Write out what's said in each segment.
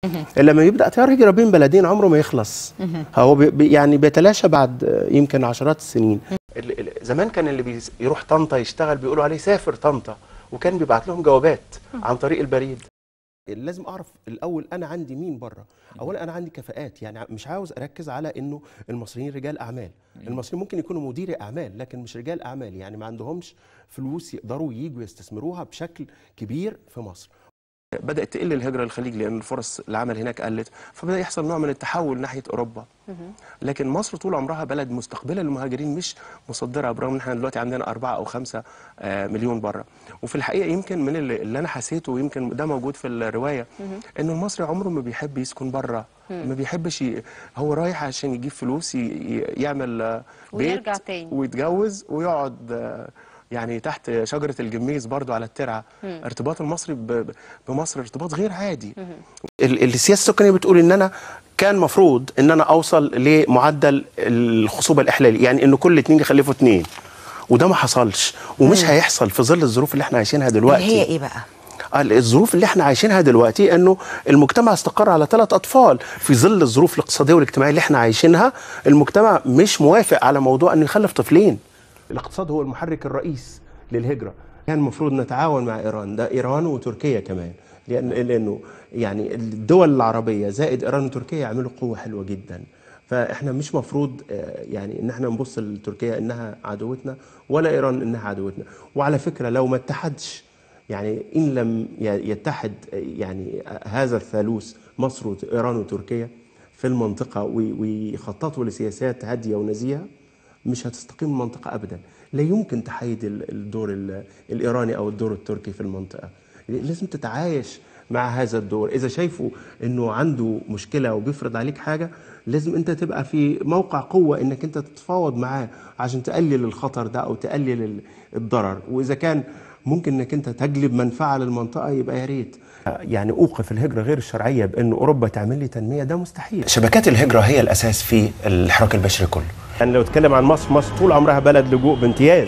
لما يبدا تيار هجره بين بلدين عمره ما يخلص هو بي بي- يعني بيتلاشى بعد آه، يمكن عشرات السنين ال- ال- زمان كان اللي بيس- يروح طنطا يشتغل بيقولوا عليه سافر طنطا وكان بيبعت لهم جوابات عن طريق البريد لازم اعرف الاول انا عندي مين بره اولا انا عندي كفاءات يعني مش عاوز اركز على انه المصريين رجال اعمال المصريين ممكن يكونوا مديري اعمال لكن مش رجال اعمال يعني ما عندهمش فلوس يقدروا ييجوا يستثمروها بشكل كبير في مصر بدات تقل الهجره للخليج لان فرص العمل هناك قلت فبدا يحصل نوع من التحول ناحيه اوروبا لكن مصر طول عمرها بلد مستقبله للمهاجرين مش مصدره برغم ان احنا دلوقتي عندنا أربعة او خمسة آه، مليون بره وفي الحقيقه يمكن من اللي, اللي انا حسيته ويمكن ده موجود في الروايه انه المصري عمره ما بيحب يسكن بره ما بيحبش ي... هو رايح عشان يجيب فلوس ي... ي- يعمل آه، بيت ويرجع تاني. ويتجوز ويقعد آه، يعني تحت شجره الجميز برضو على الترعه ارتباط المصري ب... ب- بمصر ارتباط غير عادي ال- السياسه السكانيه بتقول ان انا كان مفروض ان انا اوصل لمعدل الخصوبه الاحلالي يعني انه كل اتنين يخلفوا اتنين وده ما حصلش ومش هيحصل في ظل الظروف اللي احنا عايشينها دلوقتي اللي هي ايه بقى آه، الظروف اللي احنا عايشينها دلوقتي انه المجتمع استقر على ثلاث اطفال في ظل الظروف الاقتصاديه والاجتماعيه اللي احنا عايشينها المجتمع مش موافق على موضوع انه يخلف طفلين الاقتصاد هو المحرك الرئيس للهجره كان المفروض نتعاون مع ايران ده ايران وتركيا كمان لان لانه يعني الدول العربيه زائد ايران وتركيا يعملوا قوه حلوه جدا فاحنا مش مفروض آه، يعني ان احنا نبص لتركيا انها عدوتنا ولا ايران انها عدوتنا وعلى فكره لو ما اتحدش يعني ان لم ي- يتحد يعني هذا الثالوث مصر وايران وتركيا في المنطقه وي- ويخططوا لسياسات هاديه ونزيهه مش هتستقيم المنطقه ابدا لا يمكن تحيد ال- الدور ال- الايراني او الدور التركي في المنطقه لازم تتعايش مع هذا الدور اذا شايفه انه عنده مشكله وبيفرض عليك حاجه لازم انت تبقى في موقع قوه انك انت تتفاوض معاه عشان تقلل الخطر ده او تقلل ال- الضرر واذا كان ممكن انك انت تجلب منفعه للمنطقه يبقى يا ريت يعني اوقف الهجره غير الشرعيه بان اوروبا تعمل لي تنميه ده مستحيل شبكات الهجرة هي الأساس في الحراك البشري كله يعني لو اتكلم عن مصر مصر طول عمرها بلد لجوء بامتياز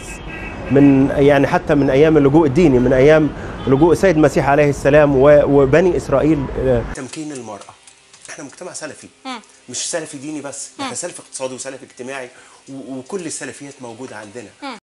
من يعني حتى من ايام اللجوء الديني من ايام لجوء السيد المسيح عليه السلام و- وبني اسرائيل آه، تمكين المراه احنا مجتمع سلفي مش سلفي ديني بس احنا سلفي اقتصادي وسلفي اجتماعي و- وكل السلفيات موجوده عندنا